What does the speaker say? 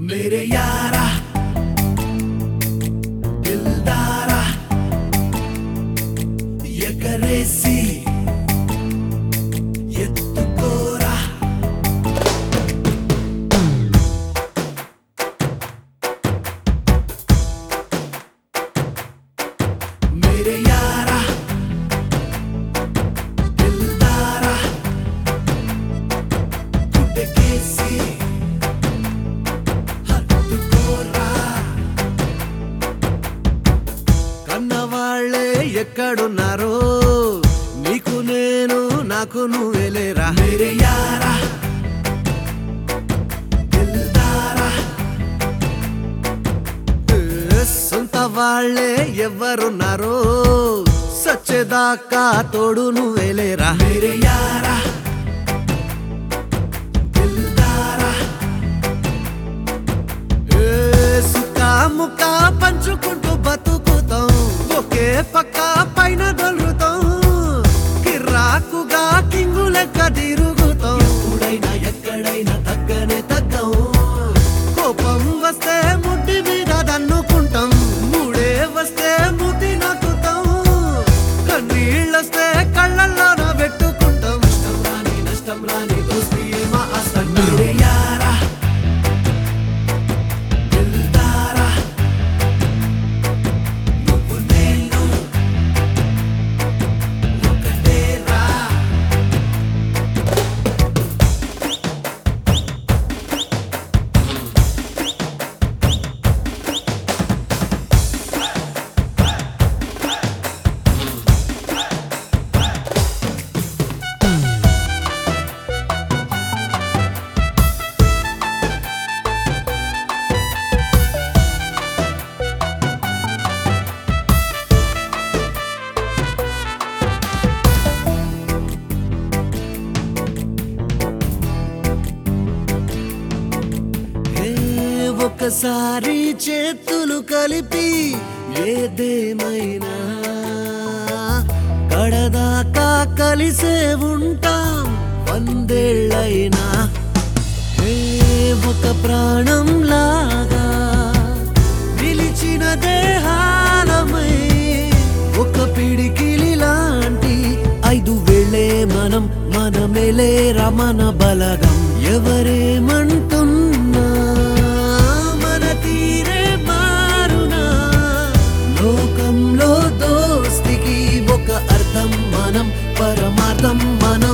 मेरे यारा दिलदारा ఎగరేసి ఎత్తుకోరా मेरे यारा दिलदारा గుడ్డకేసి హత్తుకోరా కన్నవాళ్లే ఎక్కడున్నారో నీకు నేను నాకు నువ్వేలేరా मेरे यारा दिलदारा సొంత వాళ్ళే ఎవరున్నారో సచ్చేదాకా తోడు నువ్వేలేరా मेरे यारा दिलदारा ఏ సుఖ ముఖ పంచుకుంటూ బతుకుతాం ఒకే పక్క పైన దొరుకుతాం కిర్రాకుగా కింగు లెక్క తిరుగుతాం ఎప్పుడైనా ఎక్కడైనా తగ్గనే తగ్గం కోపం వస్తే ముడ్డి మీద దన్నుకుంటాం మూడే వస్తే ముద్ది నక్కుతాం కన్నీళ్ళొస్తే కళ్ళల్లోన పెట్టుకుంటాం నష్టం రాని నష్టం రాని దోస్తి మా అస్తం मेरे यारा दिलदारा నువ్వు నేను ఒకటేరా ఏ ఒకసారి చేతులు కలిపి ఏదేమైనా కడదాకా కలిసే ఉంటాం వందేళ్ళైనా ఏ ఒక ప్రాణం లాగా నిలిచిన దేహాలమై ఒక పిడికిలి లాంటి ఐదు వేళే మనం మనమేలే రమణ బలగం ఎవరేమంటున్నా మన తీరే మారునా లోకంలో దోస్తికి ఒక అర్థం మనం పరమార్థం మనం